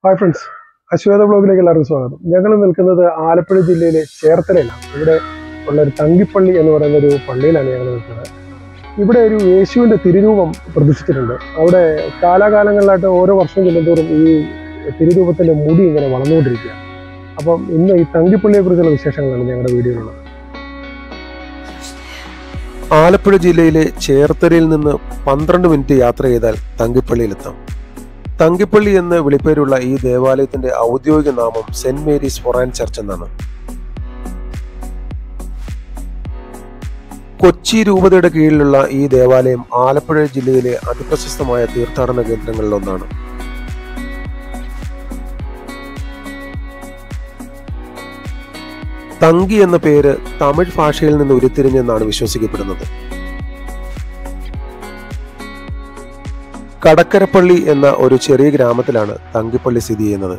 hi friends അശ്വേത ബ്ലോഗിലേക്ക് എല്ലാവർക്കും സ്വാഗതം ഞങ്ങൾ നിൽക്കുന്നത് ആലപ്പുഴ ജില്ലയിലെ ചേർത്തലയിലാണ് ഇവിടെ ഉള്ള ഒരു തങ്കിപ്പള്ളി എന്ന് പറയുന്ന ഒരു പള്ളിയിലാണ് ഞങ്ങൾ നിൽക്കുന്നത് ഇവിടെ ഒരു യേശുവിൻ്റെ തിരുരൂപം പ്രതിഷ്ഠിച്ചിട്ടുണ്ട് അവിടെ കാലാകാലങ്ങളിലായിട്ട് ഓരോ വർഷം ചെല്ലുന്തോറും ഈ തിരുരൂപത്തിൻ്റെ മുടി ഇങ്ങനെ വളർന്നുകൊണ്ടിരിക്കുക അപ്പം ഇന്ന് ഈ തങ്കിപ്പള്ളിയെക്കുറിച്ചുള്ള വിശേഷങ്ങളാണ് ഞങ്ങളുടെ വീഡിയോയിലുള്ളത് ആലപ്പുഴ ജില്ലയിലെ ചേർത്തലയിൽ നിന്ന് പന്ത്രണ്ട് മിനിറ്റ് യാത്ര ചെയ്താൽ തങ്കിപ്പള്ളിയിലെത്താം തങ്കിപ്പള്ളി എന്ന് വിളിപ്പേരുള്ള ഈ ദേവാലയത്തിന്റെ ഔദ്യോഗിക നാമം സെന്റ് മേരീസ് ഫൊറാൻ ചർച്ച് എന്നാണ് കൊച്ചി രൂപതയുടെ കീഴിലുള്ള ഈ ദേവാലയം ആലപ്പുഴ ജില്ലയിലെ അതിപ്രശസ്തമായ തീർത്ഥാടന കേന്ദ്രങ്ങളിലൊന്നാണ് തങ്കി എന്ന പേര് തമിഴ് ഭാഷയിൽ നിന്ന് ഉരുത്തിരിഞ്ഞെന്നാണ് വിശ്വസിക്കപ്പെടുന്നത് കടക്കരപ്പള്ളി എന്ന ഒരു ചെറിയ ഗ്രാമത്തിലാണ് തങ്കിപ്പള്ളി സ്ഥിതി ചെയ്യുന്നത്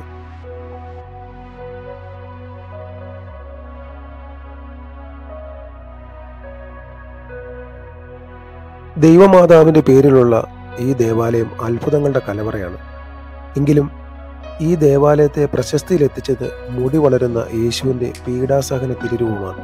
ദൈവമാതാവിന്റെ പേരിലുള്ള ഈ ദേവാലയം അത്ഭുതങ്ങളുടെ കലവറയാണ് എങ്കിലും ഈ ദേവാലയത്തെ പ്രശസ്തിയിലെത്തിച്ചത് മുടി വളരുന്ന യേശുവിന്റെ പീഡാസഹന തിരുരൂപമാണ്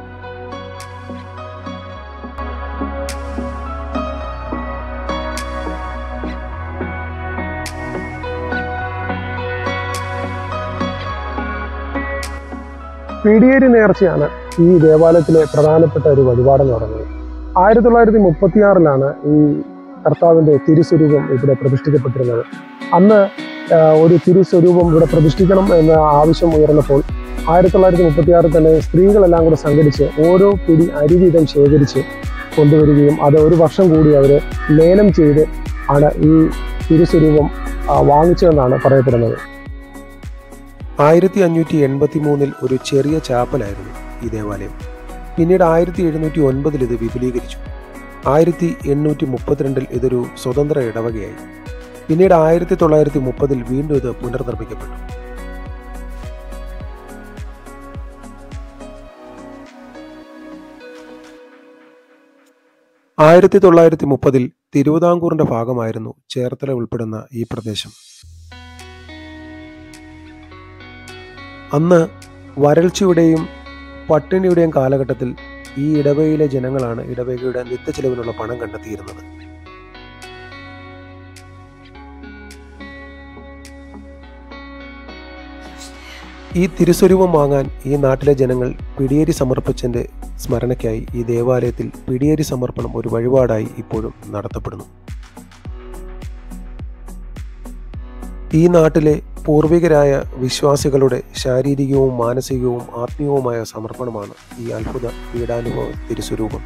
പീടിയേരി നേർച്ചയാണ് ഈ ദേവാലയത്തിലെ പ്രധാനപ്പെട്ട ഒരു വഴിപാടെന്ന് പറയുന്നത് ആയിരത്തി തൊള്ളായിരത്തി മുപ്പത്തിയാറിലാണ് ഈ കർത്താവിന്റെ തിരുസ്വരൂപം ഇവിടെ പ്രതിഷ്ഠിക്കപ്പെട്ടിരുന്നത് അന്ന് ആ, ഒരു തിരുസ്വരൂപം ഇവിടെ പ്രതിഷ്ഠിക്കണം എന്ന ആവശ്യം ഉയർന്നപ്പോൾ ആയിരത്തി തൊള്ളായിരത്തി മുപ്പത്തിയാറിൽ തന്നെ സ്ത്രീകളെല്ലാം കൂടെ സംഘടിച്ച് ഓരോ പിടി അരി വീതം ശേഖരിച്ച് കൊണ്ടുവരികയും അത് ഒരു വർഷം കൂടി അവർ ലേലം ചെയ്ത് ആണ് ഈ തിരുസ്വരൂപം ആ, വാങ്ങിച്ചതെന്നാണ് പറയപ്പെടുന്നത് ആയിരത്തി അഞ്ഞൂറ്റി എൺപത്തി മൂന്നിൽ ഒരു ചെറിയ ചാപ്പലായിരുന്നു ഈ ദേവാലയം പിന്നീട് ആയിരത്തി എഴുന്നൂറ്റി ഒൻപതിൽ ഇത് വിപുലീകരിച്ചു ആയിരത്തി എണ്ണൂറ്റി മുപ്പത്തിരണ്ടിൽ ഇതൊരു സ്വതന്ത്ര ഇടവകയായി പിന്നീട് ആയിരത്തി തൊള്ളായിരത്തി മുപ്പതിൽ വീണ്ടും ഇത് പുനർനിർമ്മിക്കപ്പെട്ടു ആയിരത്തി തൊള്ളായിരത്തി മുപ്പതിൽ തിരുവിതാംകൂറിന്റെ ഭാഗമായിരുന്നു ചേർത്തല ഉൾപ്പെടുന്ന ഈ പ്രദേശം അന്ന് വരൾച്ചയുടെയും പട്ടിണിയുടെയും കാലഘട്ടത്തിൽ ഈ ഇടവകയിലെ ജനങ്ങളാണ് ഇടവകയുടെ നിത്യച്ചെലവിനുള്ള പണം കണ്ടെത്തിയിരുന്നത് ഈ തിരുസ്വരൂപം വാങ്ങാൻ ഈ നാട്ടിലെ ജനങ്ങൾ പിടിയേരി സമർപ്പിച്ചതിന്റെ സ്മരണയ്ക്കായി ഈ ദേവാലയത്തിൽ പിടിയേരി സമർപ്പണം ഒരു വഴിപാടായി ഇപ്പോഴും നടത്തപ്പെടുന്നു ഈ നാട്ടിലെ പൂർവികരായ വിശ്വാസികളുടെ ശാരീരികവും മാനസികവും ആത്മീയവുമായ സമർപ്പണമാണ് ഈ അത്ഭുത പീഡാനുഭവ തിരുസ്വരൂപം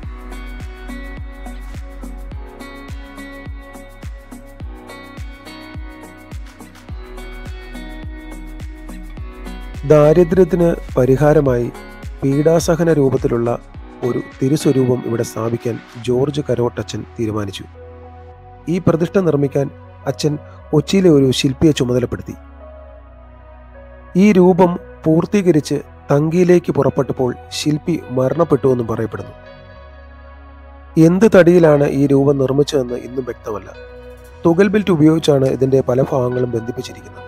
ദാരിദ്ര്യത്തിന് പരിഹാരമായി പീഡാസഹന രൂപത്തിലുള്ള ഒരു തിരുസ്വരൂപം ഇവിടെ സ്ഥാപിക്കാൻ ജോർജ് കരോട്ടച്ചൻ തീരുമാനിച്ചു ഈ പ്രതിഷ്ഠ നിർമ്മിക്കാൻ അച്ഛൻ കൊച്ചിയിലെ ഒരു ശില്പിയെ ചുമതലപ്പെടുത്തി ഈ രൂപം പൂർത്തീകരിച്ച് തങ്കിയിലേക്ക് പുറപ്പെട്ടപ്പോൾ ശില്പി മരണപ്പെട്ടുവെന്നും പറയപ്പെടുന്നു എന്ത് തടിയിലാണ് ഈ രൂപം നിർമ്മിച്ചതെന്ന് ഇന്നും വ്യക്തമല്ല തുകൽ ബെൽറ്റ് ഉപയോഗിച്ചാണ് ഇതിന്റെ പല ഭാഗങ്ങളും ബന്ധിപ്പിച്ചിരിക്കുന്നത്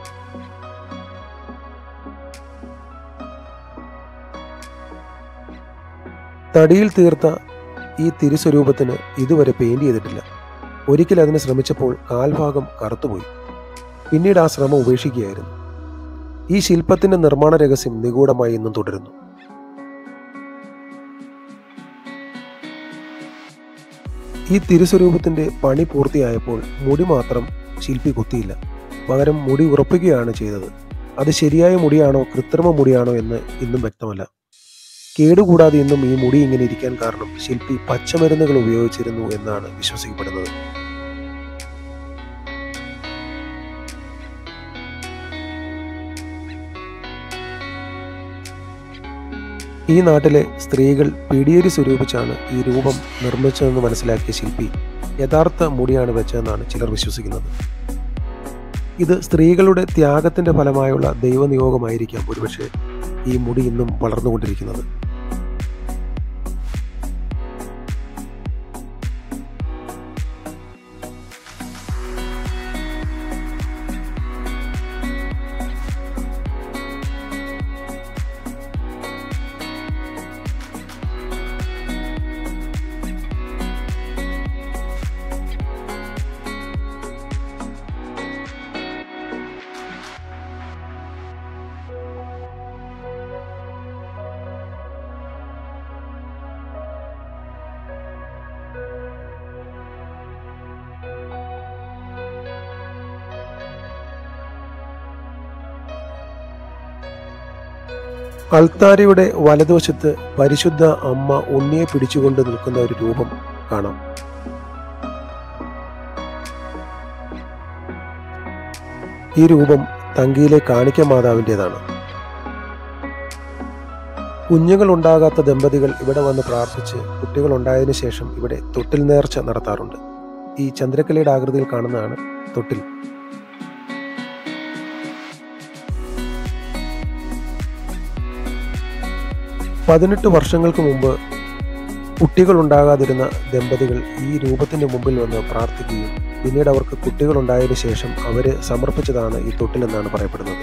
തടിയിൽ തീർത്ത ഈ തിരുസ്വരൂപത്തിന് ഇതുവരെ പെയിന്റ് ചെയ്തിട്ടില്ല ഒരിക്കൽ അതിന് ശ്രമിച്ചപ്പോൾ കാൽഭാഗം കറുത്തുപോയി പിന്നീട് ആ ശ്രമം ഉപേക്ഷിക്കുകയായിരുന്നു ഈ ശില്പത്തിന്റെ നിർമ്മാണ രഹസ്യം നിഗൂഢമായി ഇന്നും തുടരുന്നു ഈ തിരുസ്വരൂപത്തിന്റെ പണി പൂർത്തിയായപ്പോൾ മുടി മാത്രം ശില്പി കുത്തിയില്ല പകരം മുടി ഉറപ്പിക്കുകയാണ് ചെയ്തത് അത് ശരിയായ മുടിയാണോ കൃത്രിമ മുടിയാണോ എന്ന് ഇന്നും വ്യക്തമല്ല കേടുകൂടാതെ ഇന്നും ഈ മുടി ഇങ്ങനെ ഇരിക്കാൻ കാരണം ശില്പി പച്ചമരുന്നുകൾ ഉപയോഗിച്ചിരുന്നു എന്നാണ് വിശ്വസിക്കപ്പെടുന്നത് ഈ നാട്ടിലെ സ്ത്രീകൾ പിടിയേരി സ്വരൂപിച്ചാണ് ഈ രൂപം നിർമ്മിച്ചതെന്ന് മനസ്സിലാക്കിയ ശില്പി യഥാർത്ഥ മുടിയാണ് വെച്ചതെന്നാണ് ചിലർ വിശ്വസിക്കുന്നത് ഇത് സ്ത്രീകളുടെ ത്യാഗത്തിന്റെ ഫലമായുള്ള ദൈവനിയോഗമായിരിക്കാം ഒരുപക്ഷെ ഈ മുടി ഇന്നും വളർന്നുകൊണ്ടിരിക്കുന്നത് അൾത്താരയുടെ വലതുവശത്ത് പരിശുദ്ധ അമ്മ ഉണ്ണിയെ പിടിച്ചുകൊണ്ട് നിൽക്കുന്ന ഒരു രൂപം കാണാം ഈ രൂപം തങ്കിയിലെ കാണിക്ക മാതാവിൻ്റെതാണ് കുഞ്ഞുങ്ങൾ ഉണ്ടാകാത്ത ദമ്പതികൾ ഇവിടെ വന്ന് പ്രാർത്ഥിച്ച് കുട്ടികൾ ഉണ്ടായതിനു ശേഷം ഇവിടെ തൊട്ടിൽ നേർച്ച നടത്താറുണ്ട് ഈ ചന്ദ്രക്കലയുടെ ആകൃതിയിൽ കാണുന്നതാണ് തൊട്ടിൽ പതിനെട്ട് വർഷങ്ങൾക്ക് മുമ്പ് കുട്ടികൾ ഉണ്ടാകാതിരുന്ന ദമ്പതികൾ ഈ രൂപത്തിന്റെ മുമ്പിൽ വന്ന് പ്രാർത്ഥിക്കുകയും പിന്നീട് അവർക്ക് കുട്ടികൾ ഉണ്ടായതിനു ശേഷം അവര് സമർപ്പിച്ചതാണ് ഈ തൊട്ടിലെന്നാണ് പറയപ്പെടുന്നത്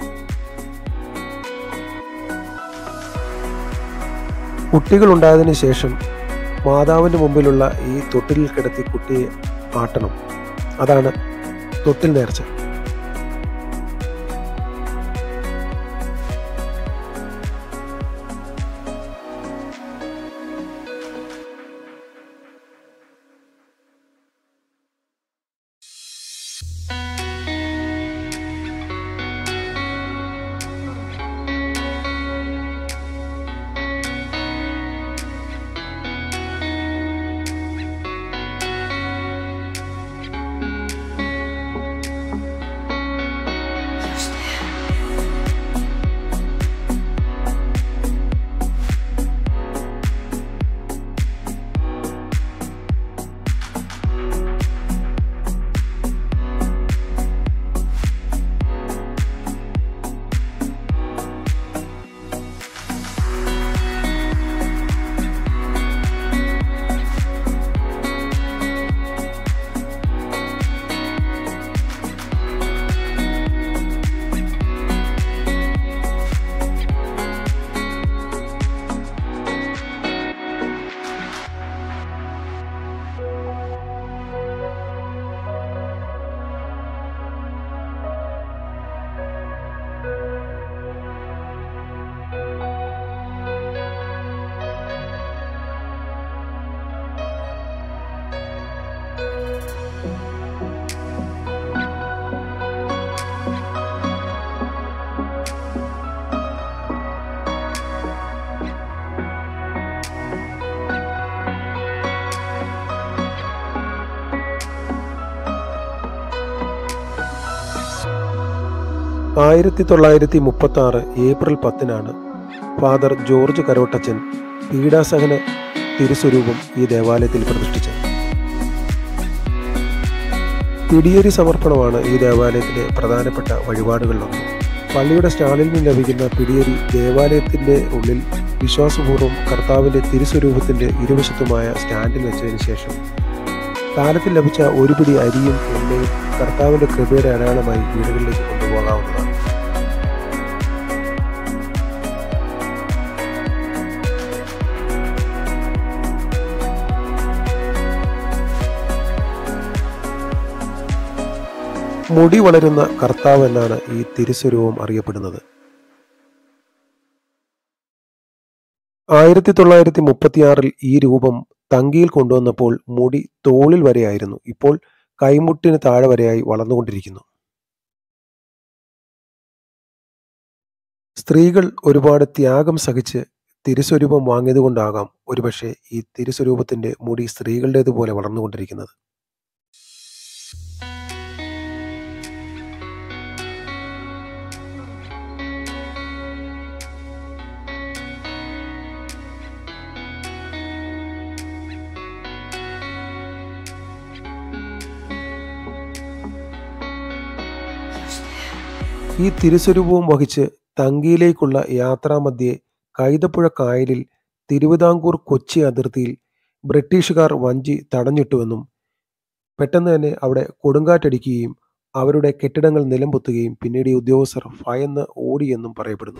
കുട്ടികൾ ഉണ്ടായതിനു ശേഷം മാതാവിന്റെ മുമ്പിലുള്ള ഈ തൊട്ടിലിൽ കിടത്തി കുട്ടിയെ ആട്ടണം അതാണ് തൊട്ടിൽ നേർച്ച ആയിരത്തി തൊള്ളായിരത്തി മുപ്പത്തി ആറ് ഏപ്രിൽ പത്തിനാണ് ഫാദർ ജോർജ് കരോട്ടച്ചൻ പീഡാസഹന തിരുസ്വരൂപം ഈ ദേവാലയത്തിൽ പ്രതിഷ്ഠിച്ചത് പിടിയേരി സമർപ്പണമാണ് ഈ ദേവാലയത്തിലെ പ്രധാനപ്പെട്ട വഴിപാടുകളിലൊന്ന് പള്ളിയുടെ സ്റ്റാളിൽ നിന്ന് ലഭിക്കുന്ന പിടിയേരി ദേവാലയത്തിന്റെ ഉള്ളിൽ വിശ്വാസപൂർവ്വം കർത്താവിന്റെ തിരുസ്വരൂപത്തിന്റെ ഇരുവശത്തുമായ സ്റ്റാൻഡിൽ വെച്ചതിന് ശേഷം കാലത്തിൽ ലഭിച്ച ഒരു പിടി അരിയും എണ്ണയും കർത്താവിന്റെ കൃപയുടെ അടയാളമായി വീടുകളിലേക്ക് കൊണ്ടുപോകാവുന്നതാണ് മുടി വളരുന്ന കർത്താവ് എന്നാണ് ഈ തിരുസ്വരൂപം അറിയപ്പെടുന്നത് ആയിരത്തി തൊള്ളായിരത്തി മുപ്പത്തിയാറിൽ ഈ രൂപം തങ്കിയിൽ കൊണ്ടുവന്നപ്പോൾ മുടി തോളിൽ വരെയായിരുന്നു ഇപ്പോൾ കൈമുട്ടിന് താഴെ വരെയായി വളർന്നുകൊണ്ടിരിക്കുന്നു സ്ത്രീകൾ ഒരുപാട് ത്യാഗം സഹിച്ച് തിരുസ്വരൂപം വാങ്ങിയതുകൊണ്ടാകാം ഒരുപക്ഷെ ഈ തിരുസ്വരൂപത്തിന്റെ മുടി സ്ത്രീകളുടേതുപോലെ വളർന്നുകൊണ്ടിരിക്കുന്നത് ഈ തിരുസ്വരൂപവും വഹിച്ച് തങ്കിയിലേക്കുള്ള യാത്രാമധ്യേ കൈതപ്പുഴ കായലിൽ തിരുവിതാംകൂർ കൊച്ചി അതിർത്തിയിൽ ബ്രിട്ടീഷുകാർ വഞ്ചി തടഞ്ഞിട്ടുവെന്നും പെട്ടെന്ന് തന്നെ അവിടെ കൊടുങ്കാറ്റടിക്കുകയും അവരുടെ കെട്ടിടങ്ങൾ നിലംപൊത്തുകയും പിന്നീട് ഈ ഉദ്യോഗസ്ഥർ ഭയന്ന് ഓടിയെന്നും പറയപ്പെടുന്നു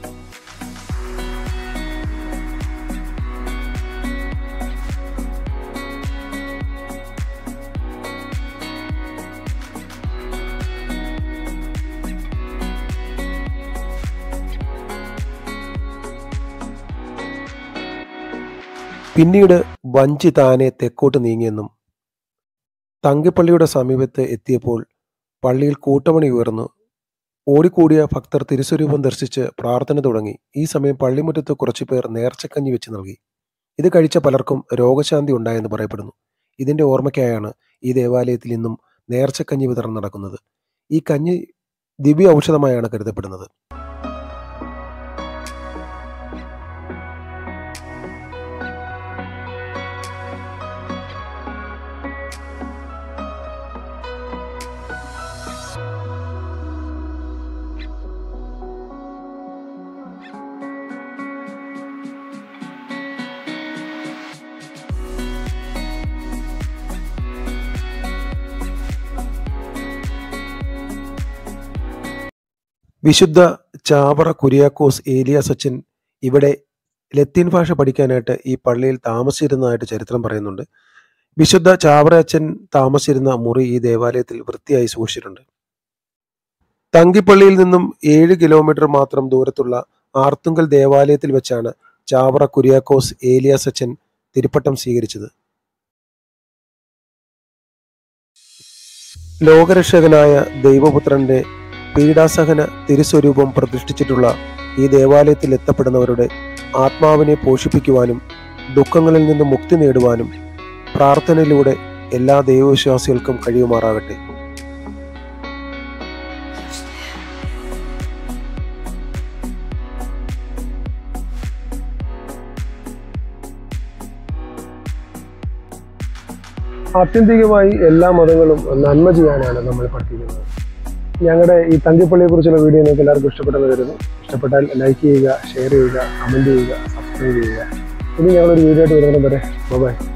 പിന്നീട് വഞ്ചി താനെ തെക്കോട്ട് നീങ്ങിയെന്നും തങ്കിപ്പള്ളിയുടെ സമീപത്ത് എത്തിയപ്പോൾ പള്ളിയിൽ കൂട്ടമണി ഉയർന്നു ഓടിക്കൂടിയ ഭക്തർ തിരുസ്വരൂപം ദർശിച്ച് പ്രാർത്ഥന തുടങ്ങി ഈ സമയം പള്ളിമുറ്റത്ത് കുറച്ചുപേർ നേർച്ചക്കഞ്ഞി വെച്ച് നൽകി ഇത് കഴിച്ച പലർക്കും രോഗശാന്തി ഉണ്ടായെന്ന് പറയപ്പെടുന്നു ഇതിന്റെ ഓർമ്മയ്ക്കായാണ് ഈ ദേവാലയത്തിൽ ഇന്നും നേർച്ചക്കഞ്ഞി വിതരണം നടക്കുന്നത് ഈ കഞ്ഞി ദിവ്യ ഔഷധമായാണ് കരുതപ്പെടുന്നത് വിശുദ്ധ ചാവറ കുര്യാക്കോസ് ഏലിയാസ് അച്ഛൻ ഇവിടെ ലത്തീൻ ഭാഷ പഠിക്കാനായിട്ട് ഈ പള്ളിയിൽ താമസിച്ചിരുന്നതായിട്ട് ചരിത്രം പറയുന്നുണ്ട് വിശുദ്ധ ചാവറ അച്ഛൻ താമസിച്ചിരുന്ന മുറി ഈ ദേവാലയത്തിൽ വൃത്തിയായി സൂക്ഷിച്ചിട്ടുണ്ട് തങ്കിപ്പള്ളിയിൽ നിന്നും ഏഴ് കിലോമീറ്റർ മാത്രം ദൂരത്തുള്ള ആർത്തുങ്കൽ ദേവാലയത്തിൽ വെച്ചാണ് ചാവറ കുര്യാക്കോസ് ഏലിയാസ് അച്ഛൻ തിരുപ്പട്ടം സ്വീകരിച്ചത് ലോകരക്ഷകനായ ദൈവപുത്രന്റെ പീഡാസഹന തിരുസ്വരൂപം പ്രതിഷ്ഠിച്ചിട്ടുള്ള ഈ ദേവാലയത്തിൽ എത്തപ്പെടുന്നവരുടെ ആത്മാവിനെ പോഷിപ്പിക്കുവാനും ദുഃഖങ്ങളിൽ നിന്ന് മുക്തി നേടുവാനും പ്രാർത്ഥനയിലൂടെ എല്ലാ ദൈവവിശ്വാസികൾക്കും കഴിയുമാറാകട്ടെ ആത്യന്തികമായി എല്ലാ മതങ്ങളും നന്മ ചെയ്യാനാണ് നമ്മൾ പഠിപ്പിക്കുന്നത് ഞങ്ങളുടെ ഈ തങ്കിപ്പള്ളിയെ കുറിച്ചുള്ള വീഡിയോ നിങ്ങൾക്ക് എല്ലാവർക്കും ഇഷ്ടപ്പെട്ടെന്ന് വരുന്നു ഇഷ്ടപ്പെട്ടാൽ ലൈക്ക് ചെയ്യുക ഷെയർ ചെയ്യുക കമൻറ്റ് ചെയ്യുക സബ്സ്ക്രൈബ് ചെയ്യുക ഇനി ഞങ്ങളൊരു വീഡിയോ ആയിട്ട് വരുന്നത് വരെ ബൈ